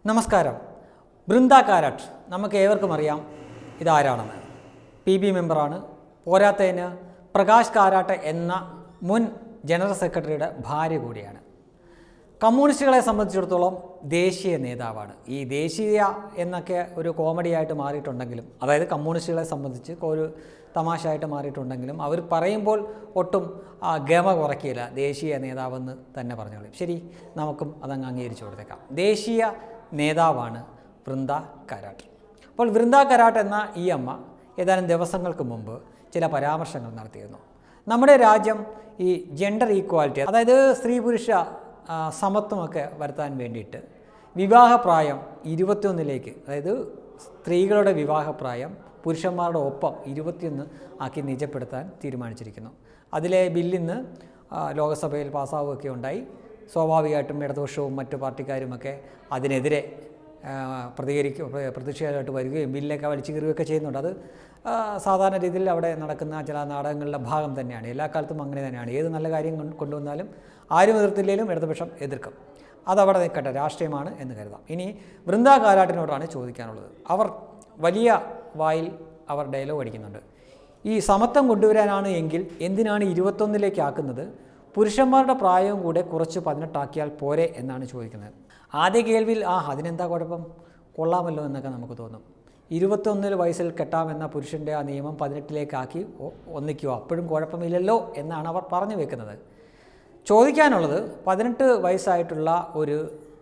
നമസ്കാരം ബൃന്ദ കാരാട്ട് നമുക്ക് ഏവർക്കും അറിയാം ഇതാരാണെന്ന് പി ബി മെമ്പറാണ് പോരാത്തതിന് പ്രകാശ് കാരാട്ട് എന്ന മുൻ ജനറൽ സെക്രട്ടറിയുടെ ഭാര്യ കൂടിയാണ് കമ്മ്യൂണിസ്റ്റുകളെ സംബന്ധിച്ചിടത്തോളം ദേശീയ നേതാവാണ് ഈ ദേശീയ എന്നൊക്കെ ഒരു കോമഡി ആയിട്ട് മാറിയിട്ടുണ്ടെങ്കിലും അതായത് കമ്മ്യൂണിസ്റ്റുകളെ സംബന്ധിച്ച് ഒരു തമാശയായിട്ട് മാറിയിട്ടുണ്ടെങ്കിലും അവർ പറയുമ്പോൾ ഒട്ടും ആ, ഗമ കുറയ്ക്കില്ല ദേശീയ നേതാവെന്ന് തന്നെ പറഞ്ഞോളും ശരി നമുക്കും അതങ്ങ് അംഗീകരിച്ചു കൊടുത്തേക്കാം ദേശീയ നേതാവാണ് വൃന്ദ കാരാട്ട് അപ്പോൾ വൃന്ദ കാരാട്ട് എന്ന ഈ അമ്മ ഏതാനും ദിവസങ്ങൾക്ക് മുമ്പ് ചില പരാമർശങ്ങൾ നടത്തിയിരുന്നു നമ്മുടെ രാജ്യം ഈ ജെൻഡർ ഈക്വാലിറ്റി അതായത് സ്ത്രീ പുരുഷ ആ, സമത്വമൊക്കെ വരുത്താൻ വേണ്ടിയിട്ട് വിവാഹപ്രായം ഇരുപത്തിയൊന്നിലേക്ക് അതായത് സ്ത്രീകളുടെ വിവാഹപ്രായം പുരുഷന്മാരുടെ ഒപ്പം ഇരുപത്തിയൊന്ന് ആക്കി നിജപ്പെടുത്താൻ തീരുമാനിച്ചിരിക്കുന്നു അതിലെ ബില്ലിന്ന് ആ, ലോകസഭയിൽ പാസ്സാവുകയൊക്കെ ഉണ്ടായി സ്വാഭാവികമായിട്ടും ഇടതുപക്ഷവും മറ്റു പാർട്ടിക്കാരുമൊക്കെ അതിനെതിരെ ആ, പ്രതികരിക്കുക പ്ര- പ്രതിഷേധമായിട്ട് വരികയും ബില്ലൊക്കെ വലിച്ചു കീറുകയൊക്കെ ചെയ്യുന്നുണ്ട് അത് ആ, സാധാരണ രീതിയിൽ അവിടെ നടക്കുന്ന ചില നാടകങ്ങളുടെ ഭാഗം തന്നെയാണ് എല്ലാ കാലത്തും അങ്ങനെ തന്നെയാണ് ഏത് നല്ല കാര്യം കൊണ്ട് കൊണ്ടുവന്നാലും ആരും എതിർത്തില്ലെങ്കിലും ഇടതുപക്ഷം എതിർക്കും അതവിടെ നിൽക്കട്ടെ രാഷ്ട്രീയമാണ് എന്ന് കരുതാം ഇനി വൃന്ദ കാരാട്ടിനോടാണ് ചോദിക്കാനുള്ളത് അവർ വലിയ വായിൽ അവർ ഡയലോഗ് അടിക്കുന്നുണ്ട് ഈ സമത്വം കൊണ്ടുവരാനാണ് എങ്കിൽ എന്തിനാണ് ഇരുപത്തൊന്നിലേക്ക് ആക്കുന്നത് പുരുഷന്മാരുടെ പ്രായവും കൂടെ കുറച്ച് പതിനെട്ടാക്കിയാൽ പോരെ എന്നാണ് ചോദിക്കുന്നത് ആദ്യ കേൾവിയിൽ ആ അതിനെന്താ കുഴപ്പം കൊള്ളാമല്ലോ എന്നൊക്കെ നമുക്ക് തോന്നും ഇരുപത്തൊന്നിൽ വയസ്സിൽ കെട്ടാമെന്ന പുരുഷൻ്റെ ആ നിയമം പതിനെട്ടിലേക്കാക്കി ഒ- ഒന്നിക്കുക അപ്പോഴും കുഴപ്പമില്ലല്ലോ എന്നാണ് അവർ പറഞ്ഞു വെക്കുന്നത് ചോദിക്കാനുള്ളത് പതിനെട്ട് വയസ്സായിട്ടുള്ള ഒരു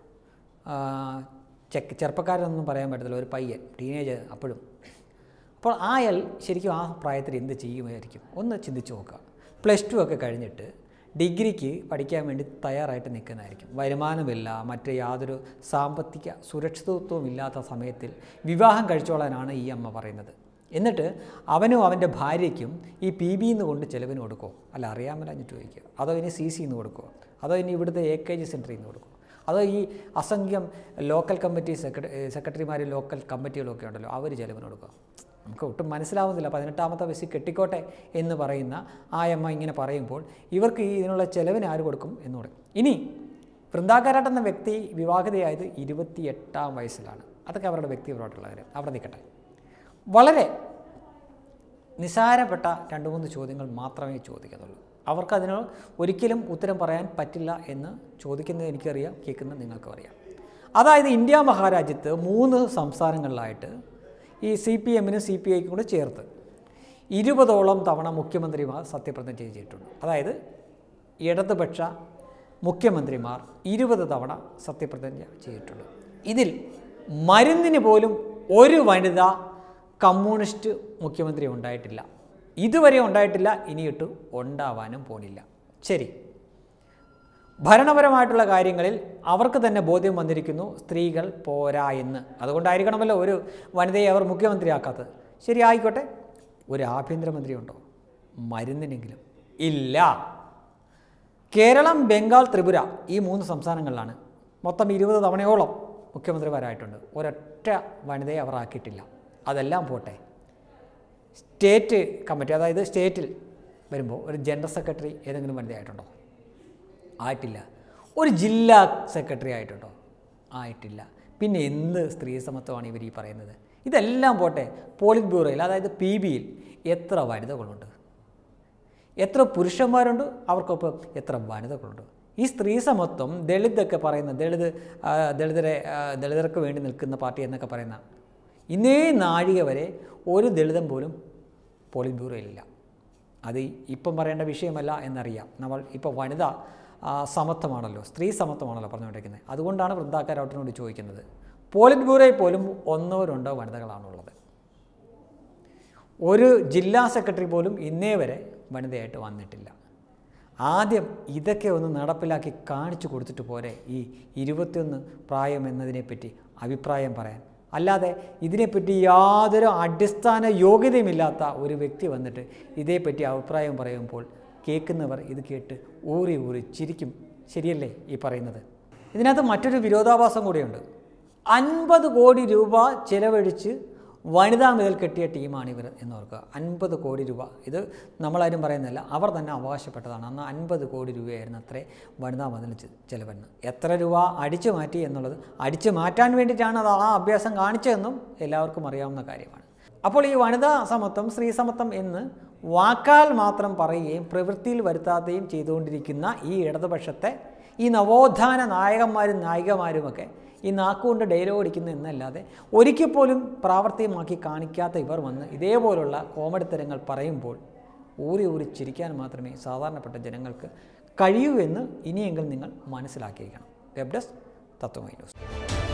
ആ, ചെക്ക് ചെറുപ്പക്കാരനൊന്നും പറയാൻ പറ്റത്തില്ല ഒരു പയ്യൻ ടീനേജ് അപ്പോഴും അപ്പോൾ ആ അയാൾ ശരിക്കും ആ പ്രായത്തിൽ എന്ത് ചെയ്യുമായിരിക്കും ഒന്ന് ചിന്തിച്ച് നോക്കുക പ്ലസ് ടു ഒക്കെ കഴിഞ്ഞിട്ട് ഡിഗ്രിക്ക് പഠിക്കാൻ വേണ്ടി തയ്യാറായിട്ട് നിൽക്കുന്നതായിരിക്കും വരുമാനമില്ല മറ്റ് യാതൊരു സാമ്പത്തിക സുരക്ഷിതത്വവും ഇല്ലാത്ത സമയത്തിൽ വിവാഹം കഴിച്ചോളാനാണ് ഈ അമ്മ പറയുന്നത് എന്നിട്ട് അവനും അവൻ്റെ ഭാര്യയ്ക്കും ഈ പി ബി എന്ന് കൊണ്ട് ചിലവിന് കൊടുക്കുമോ അല്ല അറിയാമല്ലാഞ്ഞിട്ട് ചോദിക്കുക അതോ ഇനി സി സി എന്ന് കൊടുക്കുമോ അതോ ഇനി ഇവിടുത്തെ എ കെ ജി സെൻറ്ററിൽ നിന്ന് കൊടുക്കുമോ അതോ ഈ അസംഖ്യം ലോക്കൽ കമ്മിറ്റി സെക്രട്ടറി സെക്രട്ടറിമാർ ലോക്കൽ കമ്മിറ്റികളൊക്കെ ഉണ്ടല്ലോ അവർ ചിലവിന് കൊടുക്കുക നമുക്ക് ഒട്ടും മനസ്സിലാവുന്നില്ല പതിനെട്ടാമത്തെ വയസ്സിൽ കെട്ടിക്കോട്ടെ എന്ന് പറയുന്ന ആ അമ്മ ഇങ്ങനെ പറയുമ്പോൾ ഇവർക്ക് ഈ ഇതിനുള്ള ചെലവിന് ആര് കൊടുക്കും എന്നുകൂടെ ഇനി വൃന്ദാകാരാട്ട് എന്ന വ്യക്തി വിവാഹിതയായത് ഇരുപത്തി എട്ടാം വയസ്സിലാണ് അതൊക്കെ അവരുടെ വ്യക്തിപരമായിട്ടുള്ള കാര്യം അവിടെ നിൽക്കട്ടെ വളരെ നിസാരപ്പെട്ട രണ്ട് മൂന്ന് ചോദ്യങ്ങൾ മാത്രമേ ചോദിക്കുന്നുള്ളൂ അവർക്കതിന് ഒരിക്കലും ഉത്തരം പറയാൻ പറ്റില്ല എന്ന് ചോദിക്കുന്നത് എനിക്കറിയാം കേൾക്കുന്നത് നിങ്ങൾക്കും അറിയാം അതായത് ഇന്ത്യ മഹാരാജ്യത്ത് മൂന്ന് സംസ്ഥാനങ്ങളിലായിട്ട് ഈ സി പി എമ്മിനും സി പി ഐക്കും കൂടെ ചേർത്ത് ഇരുപതോളം തവണ മുഖ്യമന്ത്രിമാർ സത്യപ്രതിജ്ഞ ചെയ്തിട്ടുണ്ട് അതായത് ഇടതുപക്ഷ മുഖ്യമന്ത്രിമാർ ഇരുപത് തവണ സത്യപ്രതിജ്ഞ ചെയ്തിട്ടുണ്ട് ഇതിൽ മരുന്നിന് പോലും ഒരു വനിത കമ്മ്യൂണിസ്റ്റ് മുഖ്യമന്ത്രി ഉണ്ടായിട്ടില്ല ഇതുവരെ ഉണ്ടായിട്ടില്ല ഇനിയിട്ട് ഉണ്ടാവാനും പോണില്ല ശരി ഭരണപരമായിട്ടുള്ള കാര്യങ്ങളിൽ അവർക്ക് തന്നെ ബോധ്യം വന്നിരിക്കുന്നു സ്ത്രീകൾ പോരാ എന്ന് അതുകൊണ്ടായിരിക്കണമല്ലോ ഒരു വനിതയെ അവർ മുഖ്യമന്ത്രിയാക്കാത്തത് ശരി ആയിക്കോട്ടെ ഒരു ആഭ്യന്തരമന്ത്രി ഉണ്ടോ മരുന്നിനെങ്കിലും ഇല്ല കേരളം ബംഗാൾ ത്രിപുര ഈ മൂന്ന് സംസ്ഥാനങ്ങളിലാണ് മൊത്തം ഇരുപത് തവണയോളം മുഖ്യമന്ത്രിമാരായിട്ടുണ്ട് ഒരൊറ്റ വനിതയെ അവർ ആക്കിയിട്ടില്ല അതെല്ലാം പോട്ടെ സ്റ്റേറ്റ് കമ്മിറ്റി അതായത് സ്റ്റേറ്റിൽ വരുമ്പോൾ ഒരു ജനറൽ സെക്രട്ടറി ഏതെങ്കിലും വനിതയായിട്ടുണ്ടോ ആയിട്ടില്ല ഒരു ജില്ലാ സെക്രട്ടറി ആയിട്ടുണ്ടോ ആയിട്ടില്ല പിന്നെ എന്ത് സ്ത്രീ സമത്വമാണ് ഇവർ ഈ പറയുന്നത് ഇതെല്ലാം പോട്ടെ പോളിറ്റ് ബ്യൂറോയിൽ അതായത് പി ബിയിൽ എത്ര വനിതകളുണ്ട് എത്ര പുരുഷന്മാരുണ്ട് അവർക്കൊപ്പം എത്ര വനിതകളുണ്ട് ഈ സ്ത്രീ സമത്വം ദളിതൊക്കെ പറയുന്ന ദളിത് ആ, ദളിതരെ ആ, ദളിതർക്ക് വേണ്ടി നിൽക്കുന്ന പാർട്ടി എന്നൊക്കെ പറയുന്ന ഇന്നേ നാഴിക വരെ ഒരു ദളിതം പോലും പോളിറ്റ് ബ്യൂറോയിലില്ല അത് ഇപ്പം പറയേണ്ട വിഷയമല്ല എന്നറിയാം നമ്മൾ ഇപ്പോൾ വനിത ആ, സമത്വമാണല്ലോ സ്ത്രീ സമത്വമാണല്ലോ പറഞ്ഞുകൊണ്ടിരിക്കുന്നത് അതുകൊണ്ടാണ് വൃന്ദാക്കാരൗട്ടിനോട് ചോദിക്കുന്നത് പോളിറ്റ് ബ്യൂറോയിൽ പോലും ഒന്നോ രണ്ടോ വനിതകളാണുള്ളത് ഒരു ജില്ലാ സെക്രട്ടറി പോലും ഇന്നേ വരെ വനിതയായിട്ട് വന്നിട്ടില്ല ആദ്യം ഇതൊക്കെ ഒന്ന് നടപ്പിലാക്കി കാണിച്ചു കൊടുത്തിട്ട് പോരെ ഈ ഇരുപത്തിയൊന്ന് പ്രായം എന്നതിനെപ്പറ്റി അഭിപ്രായം പറയാൻ അല്ലാതെ ഇതിനെപ്പറ്റി യാതൊരു അടിസ്ഥാന യോഗ്യതയുമില്ലാത്ത ഒരു വ്യക്തി വന്നിട്ട് ഇതേപ്പറ്റി അഭിപ്രായം പറയുമ്പോൾ കേൾക്കുന്നവർ ഇത് കേട്ട് ഊറി ഊറി ചിരിക്കും ശരിയല്ലേ ഈ പറയുന്നത് ഇതിനകത്ത് മറ്റൊരു വിരോധാഭാസം കൂടിയുണ്ട് അൻപത് കോടി രൂപ ചിലവഴിച്ച് വനിതാ മുതൽ കെട്ടിയ ടീമാണ് ഇവർ എന്ന് ഓർക്കുക അൻപത് കോടി രൂപ ഇത് നമ്മളാരും പറയുന്നില്ല അവർ തന്നെ അവകാശപ്പെട്ടതാണ് അന്ന് അൻപത് കോടി രൂപയായിരുന്നു അത്രേ വനിതാ മതിൽ ചിലവെന്ന് എത്ര രൂപ അടിച്ചു മാറ്റി എന്നുള്ളത് അടിച്ചു മാറ്റാൻ വേണ്ടിയിട്ടാണ് അത് ആ അഭ്യാസം കാണിച്ചതെന്നും എല്ലാവർക്കും അറിയാവുന്ന കാര്യമാണ് അപ്പോൾ ഈ വനിതാ സമത്വം സ്ത്രീ സമത്വം എന്ന് വാക്കാൽ മാത്രം പറയുകയും പ്രവൃത്തിയിൽ വരുത്താതെയും ചെയ്തുകൊണ്ടിരിക്കുന്ന ഈ ഇടതുപക്ഷത്തെ ഈ നവോത്ഥാന നായകന്മാരും നായികമാരുമൊക്കെ ഈ നാക്കുകൊണ്ട് ഡയലോഗ് അടിക്കുന്നു എന്നല്ലാതെ ഒരിക്കൽ പോലും പ്രാവർത്തികമാക്കി കാണിക്കാത്ത ഇവർ വന്ന് ഇതേപോലുള്ള കോമഡിത്തരങ്ങൾ പറയുമ്പോൾ ഊരി ഊരി ചിരിക്കാൻ മാത്രമേ സാധാരണപ്പെട്ട ജനങ്ങൾക്ക് കഴിയൂ എന്ന് ഇനിയെങ്കിലും നിങ്ങൾ മനസ്സിലാക്കിയിരിക്കണം വെബ് ഡെസ്ക് തത്വമൈ ന്യൂസ്